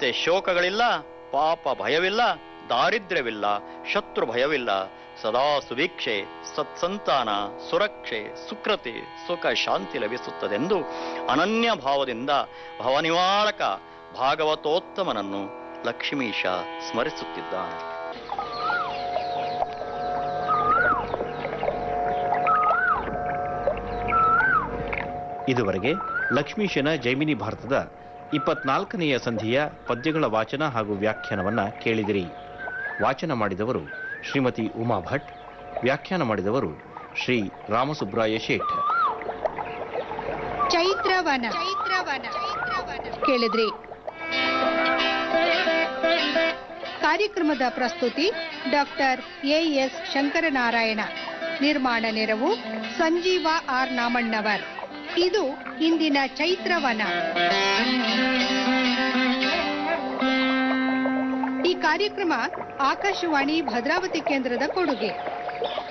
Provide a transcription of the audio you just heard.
ಚಿಂತೆ ಶೋಕಗಳಿಲ್ಲ ಪಾಪ ಭಯವಿಲ್ಲ ದಾರಿದ್ರ್ಯವಿಲ್ಲ ಶತ್ರು ಭಯವಿಲ್ಲ ಸದಾ ಸುಭಿಕ್ಷೆ ಸತ್ಸಂತಾನ ಸುರಕ್ಷೆ ಸುಕೃತಿ ಸುಖ ಶಾಂತಿ ಲಭಿಸುತ್ತದೆಂದು ಅನನ್ಯ ಭಾವದಿಂದ ಭವನಿವಾರಕ ಭಾಗವತೋತ್ತಮನನ್ನು ಲಕ್ಷ್ಮೀಶ ಸ್ಮರಿಸುತ್ತಿದ್ದಾನೆ ಇದುವರೆಗೆ ಲಕ್ಷ್ಮೀಶನ ಜೈಮಿನಿ ಭಾರತದ ಇಪ್ಪತ್ನಾಲ್ಕನೆಯ ಸಂಧಿಯ ಪದ್ಯಗಳ ವಾಚನ ಹಾಗೂ ವ್ಯಾಖ್ಯಾನವನ್ನ ಕೇಳಿದಿರಿ ವಾಚನ ಮಾಡಿದವರು ಶ್ರೀಮತಿ ಉಮಾ ಭಟ್ ವ್ಯಾಖ್ಯಾನ ಮಾಡಿದವರು ಶ್ರೀ ರಾಮಸುಬ್ರಾಯ ಶೇಠ್ ಚೈತ್ರವನ ಕೇಳಿದ್ರಿ ಕಾರ್ಯಕ್ರಮದ ಪ್ರಸ್ತುತಿ ಡಾಕ್ಟರ್ ಎ ಎಸ್ ಶಂಕರನಾರಾಯಣ ನಿರ್ಮಾಣ ನೆರವು ಸಂಜೀವ ಆರ್ ನಾಮಣ್ಣವರ್ ಇದು ಇಂದಿನ ಚೈತ್ರವನ ಈ ಕಾರ್ಯಕ್ರಮ ಆಕಾಶವಾಣಿ ಭದ್ರಾವತಿ ಕೇಂದ್ರದ ಕೊಡುಗೆ